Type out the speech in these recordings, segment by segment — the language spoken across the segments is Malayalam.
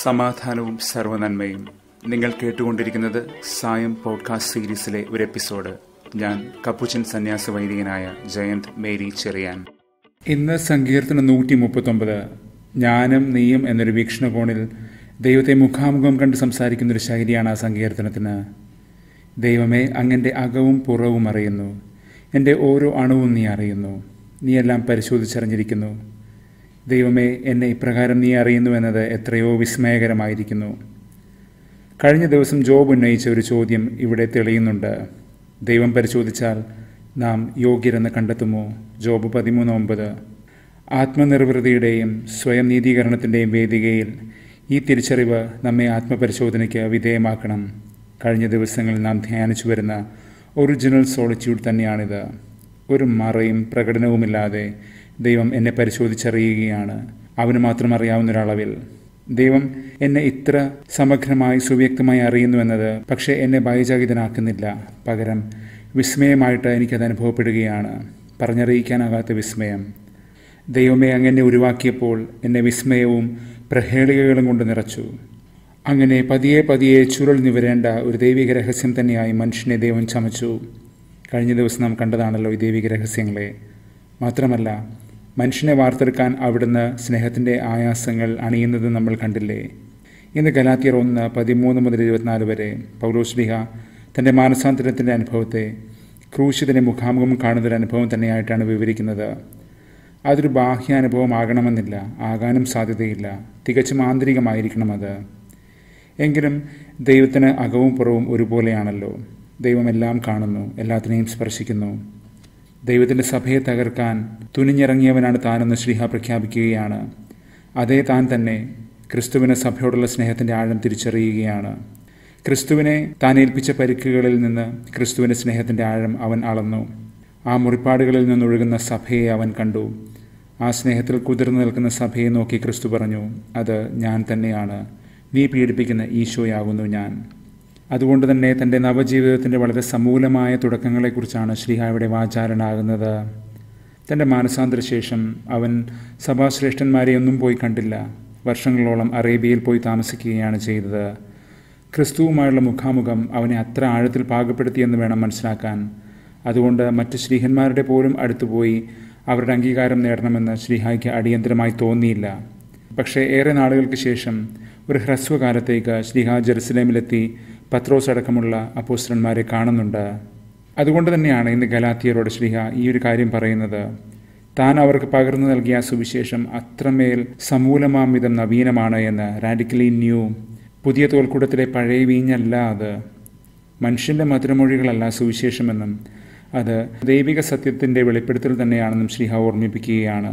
സമാധാനവും സർവനന്മയും നിങ്ങൾ കേട്ടുകൊണ്ടിരിക്കുന്നത് സായം പോഡ്കാസ്റ്റ് സീരീസിലെ ഒരു എപ്പിസോഡ് ഞാൻ കപ്പുച്ചൻ സന്യാസ വൈദികനായ ജയന്ത് മേരി ചെറിയാൻ ഇന്ന് സങ്കീർത്തനം നൂറ്റി മുപ്പത്തൊമ്പത് ഞാനും നീയും എന്നൊരു വീക്ഷണകോണിൽ ദൈവത്തെ മുഖാമുഖം കണ്ട് സംസാരിക്കുന്ന ഒരു ശൈലിയാണ് ആ സങ്കീർത്തനത്തിന് ദൈവമേ അങ്ങൻ്റെ അകവും പുറവും അറിയുന്നു എൻ്റെ ഓരോ അണുവും നീ അറിയുന്നു നീയെല്ലാം പരിശോധിച്ചറിഞ്ഞിരിക്കുന്നു ദൈവമേ എന്നെ ഇപ്രകാരം നീ അറിയുന്നു എന്നത് എത്രയോ വിസ്മയകരമായിരിക്കുന്നു കഴിഞ്ഞ ദിവസം ജോബ് ഉന്നയിച്ച ഒരു ചോദ്യം ഇവിടെ തെളിയുന്നുണ്ട് ദൈവം പരിശോധിച്ചാൽ നാം യോഗ്യരെന്ന് കണ്ടെത്തുമോ ജോബ് പതിമൂന്ന് ഒമ്പത് ആത്മനിർവൃതിയുടെയും സ്വയം നീതീകരണത്തിൻ്റെയും വേദികയിൽ ഈ തിരിച്ചറിവ് നമ്മെ ആത്മപരിശോധനയ്ക്ക് വിധേയമാക്കണം കഴിഞ്ഞ ദിവസങ്ങളിൽ നാം ധ്യാനിച്ചു വരുന്ന ഒറിജിനൽ സോളിറ്റ്യൂഡ് തന്നെയാണിത് ഒരു മറയും പ്രകടനവുമില്ലാതെ ദൈവം എന്നെ പരിശോധിച്ചറിയുകയാണ് അവന് മാത്രം അറിയാവുന്ന ഒരളവിൽ ദൈവം എന്നെ ഇത്ര സമഗ്രമായി സുവ്യക്തമായി അറിയുന്നുവെന്നത് പക്ഷേ എന്നെ ഭയചകിതനാക്കുന്നില്ല പകരം വിസ്മയമായിട്ട് എനിക്കത് അനുഭവപ്പെടുകയാണ് പറഞ്ഞറിയിക്കാനാകാത്ത വിസ്മയം ദൈവമേ അങ്ങനെ ഉരുവാക്കിയപ്പോൾ എന്നെ വിസ്മയവും പ്രഹേളികകളും കൊണ്ട് നിറച്ചു അങ്ങനെ പതിയെ പതിയെ ചുരുൾ നിവരേണ്ട ഒരു ദൈവിക രഹസ്യം തന്നെയായി മനുഷ്യനെ ദൈവം ചമച്ചു കഴിഞ്ഞ ദിവസം നാം കണ്ടതാണല്ലോ ഈ ദൈവിക രഹസ്യങ്ങളെ മാത്രമല്ല മനുഷ്യനെ വാർത്തെടുക്കാൻ അവിടുന്ന് സ്നേഹത്തിൻ്റെ ആയാസങ്ങൾ അണിയുന്നത് നമ്മൾ കണ്ടില്ലേ ഇന്ന് ഗലാത്തിയർ ഒന്ന് പതിമൂന്ന് മുതൽ ഇരുപത്തിനാല് വരെ പൗലോസ്ലിഹ തൻ്റെ മാനസാന്തരത്തിൻ്റെ അനുഭവത്തെ ക്രൂശിതനെ മുഖാമുഖം കാണുന്നൊരു അനുഭവം തന്നെയായിട്ടാണ് വിവരിക്കുന്നത് അതൊരു ബാഹ്യാനുഭവം ആകണമെന്നില്ല ആകാനും സാധ്യതയില്ല തികച്ചും ആന്തരികമായിരിക്കണം അത് എങ്കിലും ദൈവത്തിന് അകവും പുറവും ഒരുപോലെയാണല്ലോ ദൈവം എല്ലാം കാണുന്നു എല്ലാത്തിനെയും സ്പർശിക്കുന്നു ദൈവത്തിൻ്റെ സഭയെ തകർക്കാൻ തുനിഞ്ഞിറങ്ങിയവനാണ് താനെന്ന് ശ്രീഹ പ്രഖ്യാപിക്കുകയാണ് അതേ താൻ തന്നെ ക്രിസ്തുവിന് സഭയോടുള്ള സ്നേഹത്തിൻ്റെ ആഴം തിരിച്ചറിയുകയാണ് ക്രിസ്തുവിനെ താൻ ഏൽപ്പിച്ച പരിക്കുകളിൽ നിന്ന് ക്രിസ്തുവിൻ്റെ സ്നേഹത്തിൻ്റെ ആഴം അവൻ അളന്നു ആ മുറിപ്പാടുകളിൽ നിന്നൊഴുകുന്ന സഭയെ അവൻ കണ്ടു ആ സ്നേഹത്തിൽ കുതിർന്നു നിൽക്കുന്ന സഭയെ നോക്കി ക്രിസ്തു പറഞ്ഞു അത് ഞാൻ തന്നെയാണ് നീ പീഡിപ്പിക്കുന്ന ഈശോയാകുന്നു ഞാൻ അതുകൊണ്ട് തന്നെ തൻ്റെ നവജീവിതത്തിൻ്റെ വളരെ സമൂലമായ തുടക്കങ്ങളെക്കുറിച്ചാണ് ശ്രീഹ ഇവിടെ വാചാരനാകുന്നത് തൻ്റെ മാനസാന്തര ശേഷം അവൻ സഭാശ്രേഷ്ഠന്മാരെ ഒന്നും പോയി കണ്ടില്ല വർഷങ്ങളോളം അറേബ്യയിൽ പോയി താമസിക്കുകയാണ് ചെയ്തത് ക്രിസ്തുവുമായുള്ള മുഖാമുഖം അവനെ അത്ര ആഴത്തിൽ പാകപ്പെടുത്തിയെന്ന് വേണം മനസ്സിലാക്കാൻ അതുകൊണ്ട് മറ്റ് ശ്രീഹന്മാരുടെ പോലും അടുത്തുപോയി അവരുടെ അംഗീകാരം നേടണമെന്ന് ശ്രീഹായ്ക്ക് അടിയന്തരമായി തോന്നിയില്ല പക്ഷേ ഏറെ നാളുകൾക്ക് ശേഷം ഒരു ഹ്രസ്വകാലത്തേക്ക് ശ്രീഹ ജെറുസലേമിലെത്തി പത്രോസ് അടക്കമുള്ള അപ്പോസ്റ്റന്മാരെ കാണുന്നുണ്ട് അതുകൊണ്ട് തന്നെയാണ് ഇന്ന് ഗലാത്തിയരോട് ശ്രീഹ ഈ ഒരു കാര്യം പറയുന്നത് താൻ അവർക്ക് പകർന്നു നൽകിയ സുവിശേഷം അത്രമേൽ സമൂലമാമിതം നവീനമാണ് എന്ന് റാഡിക്കലി ന്യൂ പുതിയ തോൽക്കൂടത്തിലെ പഴയ വീഞ്ഞല്ല അത് മനുഷ്യൻ്റെ മധുരമൊഴികളല്ല സുവിശേഷമെന്നും അത് ദൈവിക സത്യത്തിൻ്റെ വെളിപ്പെടുത്തൽ തന്നെയാണെന്നും ശ്രീഹ ഓർമ്മിപ്പിക്കുകയാണ്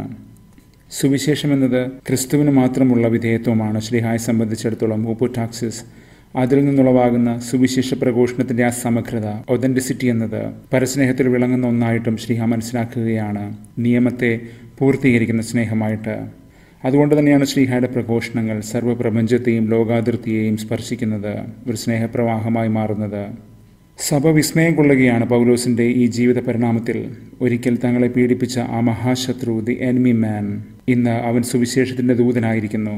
സുവിശേഷം എന്നത് ക്രിസ്തുവിന് മാത്രമുള്ള വിധേയത്വമാണ് ശ്രീഹായെ സംബന്ധിച്ചിടത്തോളം ഓപ്പോടാക്സിസ് അതിൽ നിന്നുളവാകുന്ന സുവിശേഷ പ്രഘോഷണത്തിന്റെ ആ സമഗ്രത ഒതന്റിസിറ്റി എന്നത് പരസ്നേഹത്തിൽ വിളങ്ങുന്ന ഒന്നായിട്ടും ശ്രീഹ മനസ്സിലാക്കുകയാണ് നിയമത്തെ പൂർത്തീകരിക്കുന്ന സ്നേഹമായിട്ട് അതുകൊണ്ട് തന്നെയാണ് ശ്രീഹയുടെ പ്രഘോഷണങ്ങൾ സർവ്വപ്രപഞ്ചത്തെയും ലോകാതിർത്തിയെയും സ്പർശിക്കുന്നത് ഒരു സ്നേഹപ്രവാഹമായി മാറുന്നത് സഭ വിസ്മയം കൊള്ളുകയാണ് പൗലോസിന്റെ ഈ ജീവിത പരിണാമത്തിൽ ഒരിക്കൽ തങ്ങളെ പീഡിപ്പിച്ച ആ മഹാശത്രു ദി എനിമി മാൻ ഇന്ന് അവൻ സുവിശേഷത്തിന്റെ ദൂതനായിരിക്കുന്നു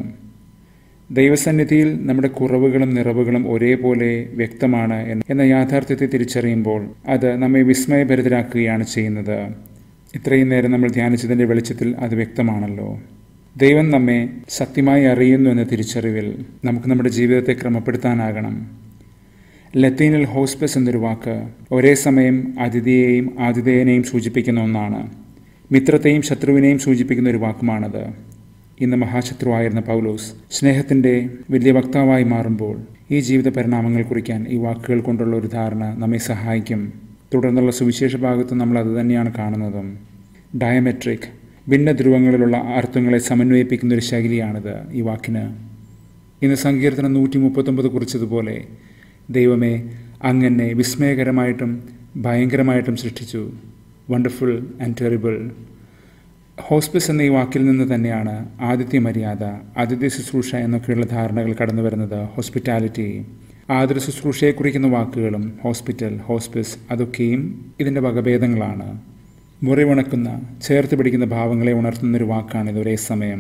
ദൈവസന്നിധിയിൽ നമ്മുടെ കുറവുകളും നിറവുകളും ഒരേപോലെ വ്യക്തമാണ് എന്ന യാഥാർത്ഥ്യത്തെ തിരിച്ചറിയുമ്പോൾ അത് നമ്മെ വിസ്മയഭരിതരാക്കുകയാണ് ചെയ്യുന്നത് ഇത്രയും നേരം നമ്മൾ ധ്യാനിച്ചതിൻ്റെ വെളിച്ചത്തിൽ അത് വ്യക്തമാണല്ലോ ദൈവം നമ്മെ സത്യമായി അറിയുന്നു എന്ന തിരിച്ചറിവിൽ നമുക്ക് നമ്മുടെ ജീവിതത്തെ ക്രമപ്പെടുത്താനാകണം ലത്തീനിൽ ഹോസ്പസ് എന്നൊരു വാക്ക് ഒരേ സമയം അതിഥിയെയും ആതിഥേയനെയും സൂചിപ്പിക്കുന്ന ഒന്നാണ് മിത്രത്തെയും ശത്രുവിനെയും സൂചിപ്പിക്കുന്ന ഒരു വാക്കുമാണത് ഇന്ന് മഹാശത്രുവായിരുന്ന പൗലോസ് സ്നേഹത്തിൻ്റെ വലിയ വക്താവായി മാറുമ്പോൾ ഈ ജീവിത പരിണാമങ്ങൾ കുറിക്കാൻ ഈ വാക്കുകൾ കൊണ്ടുള്ള ഒരു ധാരണ നമ്മെ സഹായിക്കും തുടർന്നുള്ള സുവിശേഷ ഭാഗത്ത് നമ്മൾ അത് തന്നെയാണ് കാണുന്നതും ഡയമെട്രിക് ഭിന്ന ധ്രുവങ്ങളിലുള്ള അർത്ഥങ്ങളെ സമന്വയിപ്പിക്കുന്ന ഒരു ശൈലിയാണിത് ഈ വാക്കിന് ഇന്ന് സങ്കീർത്തനം നൂറ്റി മുപ്പത്തൊമ്പത് കുറിച്ചതുപോലെ ദൈവമേ അങ്ങനെ വിസ്മയകരമായിട്ടും ഭയങ്കരമായിട്ടും സൃഷ്ടിച്ചു വണ്ടർഫുൾ ആൻഡ് ടെറിബിൾ ഹോസ്പിസ് എന്ന ഈ വാക്കിൽ നിന്ന് തന്നെയാണ് ആതിഥ്യ മര്യാദ ആതിഥ്യ ശുശ്രൂഷ എന്നൊക്കെയുള്ള ധാരണകൾ കടന്നു വരുന്നത് ഹോസ്പിറ്റാലിറ്റി ആതുര ശുശ്രൂഷയെ കുറിക്കുന്ന വാക്കുകളും ഹോസ്പിറ്റൽ ഹോസ്പിസ് അതൊക്കെയും ഇതിൻ്റെ വകഭേദങ്ങളാണ് മുറിവുണക്കുന്ന ചേർത്ത് പിടിക്കുന്ന ഭാവങ്ങളെ ഉണർത്തുന്നൊരു വാക്കാണിത് ഒരേ സമയം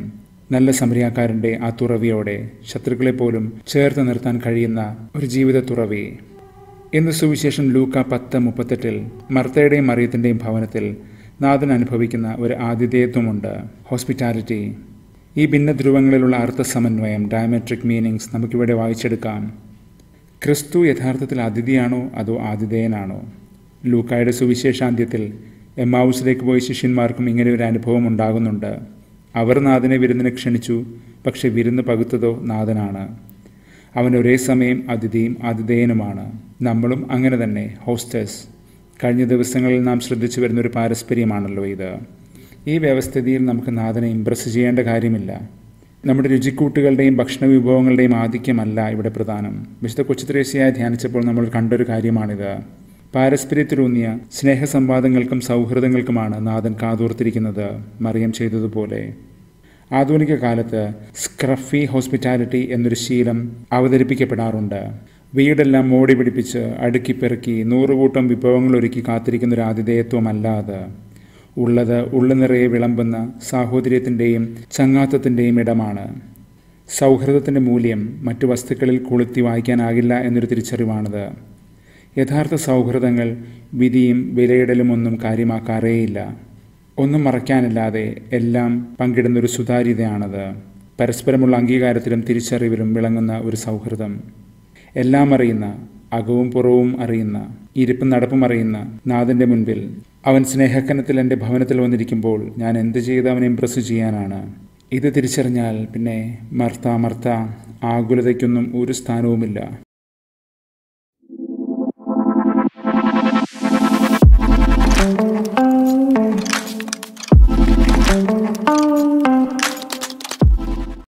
നല്ല സമരിയാക്കാരൻ്റെ ആ തുറവിയോടെ ശത്രുക്കളെ പോലും ചേർത്ത് നിർത്താൻ കഴിയുന്ന ഒരു ജീവിത തുറവി ഇന്ന് സുവിശേഷം ലൂക്ക പത്ത് മുപ്പത്തെട്ടിൽ മർത്തയുടെയും മറിയത്തിൻ്റെയും ഭവനത്തിൽ നാഥൻ അനുഭവിക്കുന്ന ഒരു ആതിഥേയത്വമുണ്ട് ഹോസ്പിറ്റാലിറ്റി ഈ ഭിന്ന ധ്രുവങ്ങളിലുള്ള അർത്ഥസമന്വയം ഡയമെട്രിക് മീനിങ്സ് നമുക്കിവിടെ വായിച്ചെടുക്കാം ക്രിസ്തു യഥാർത്ഥത്തിൽ അതിഥിയാണോ അതോ ആതിഥേയനാണോ ലൂക്കായുടെ സുവിശേഷാന്ത്യത്തിൽ എമ്മാവൂസിലേക്ക് പോയ ശിഷ്യന്മാർക്കും ഇങ്ങനെ ഒരു അനുഭവം ഉണ്ടാകുന്നുണ്ട് അവർ നാഥനെ വിരുന്നിന് ക്ഷണിച്ചു പക്ഷെ വിരുന്ന് പകുത്തതോ നാഥനാണ് അവൻ ഒരേ സമയം അതിഥിയും ആതിഥേയനുമാണ് നമ്മളും അങ്ങനെ തന്നെ ഹോസ്റ്റേഴ്സ് കഴിഞ്ഞ ദിവസങ്ങളിൽ നാം ശ്രദ്ധിച്ചു വരുന്നൊരു പാരസ്പര്യമാണല്ലോ ഇത് ഈ വ്യവസ്ഥിതിയിൽ നമുക്ക് നാഥനെ ഇംപ്രസ് ചെയ്യേണ്ട കാര്യമില്ല നമ്മുടെ രുചിക്കൂട്ടുകളുടെയും ഭക്ഷണ വിഭവങ്ങളുടെയും ആധിക്യമല്ല ഇവിടെ പ്രധാനം വിശുദ്ധ കൊച്ചുത്രേശിയായി ധ്യാനിച്ചപ്പോൾ നമ്മൾ കണ്ടൊരു കാര്യമാണിത് പാരസ്പര്യത്തിലൂന്നിയ സ്നേഹസംവാദങ്ങൾക്കും സൗഹൃദങ്ങൾക്കുമാണ് നാഥൻ കാതോർത്തിരിക്കുന്നത് മറിയം ചെയ്തതുപോലെ ആധുനിക കാലത്ത് സ്ക്രഫി ഹോസ്പിറ്റാലിറ്റി എന്നൊരു ശീലം അവതരിപ്പിക്കപ്പെടാറുണ്ട് വീടെല്ലാം മോടി പിടിപ്പിച്ച് അടുക്കിപ്പെറുക്കി നൂറുകൂട്ടം വിഭവങ്ങൾ ഒരുക്കി കാത്തിരിക്കുന്ന ഒരു ആതിഥേയത്വമല്ല അത് ഉള്ളത് ഉള്ളു നിറയെ വിളമ്പുന്ന സാഹോദര്യത്തിൻ്റെയും ചങ്ങാത്തത്തിൻ്റെയും ഇടമാണ് സൗഹൃദത്തിൻ്റെ മൂല്യം മറ്റു വസ്തുക്കളിൽ കൊളുത്തി വായിക്കാനാകില്ല എന്നൊരു തിരിച്ചറിവാണിത് യഥാർത്ഥ സൗഹൃദങ്ങൾ വിധിയും വിലയിടലും ഒന്നും കാര്യമാക്കാറേയില്ല ഒന്നും മറയ്ക്കാനില്ലാതെ എല്ലാം പങ്കിടുന്നൊരു സുതാര്യതയാണത് പരസ്പരമുള്ള അംഗീകാരത്തിലും തിരിച്ചറിവിലും വിളങ്ങുന്ന ഒരു സൗഹൃദം എല്ലാം അറിയുന്ന അകവും പുറവും അറിയുന്ന ഇരിപ്പും നടപ്പും അറിയുന്ന നാഥൻ്റെ മുൻപിൽ അവൻ സ്നേഹക്കനത്തിൽ എൻ്റെ ഭവനത്തിൽ വന്നിരിക്കുമ്പോൾ ഞാൻ എന്ത് ചെയ്ത് അവനെ ഇംപ്രസ് ചെയ്യാനാണ് ഇത് തിരിച്ചറിഞ്ഞാൽ പിന്നെ മർത്ത മർത്ത ആകുലതയ്ക്കൊന്നും ഒരു സ്ഥാനവുമില്ല thank you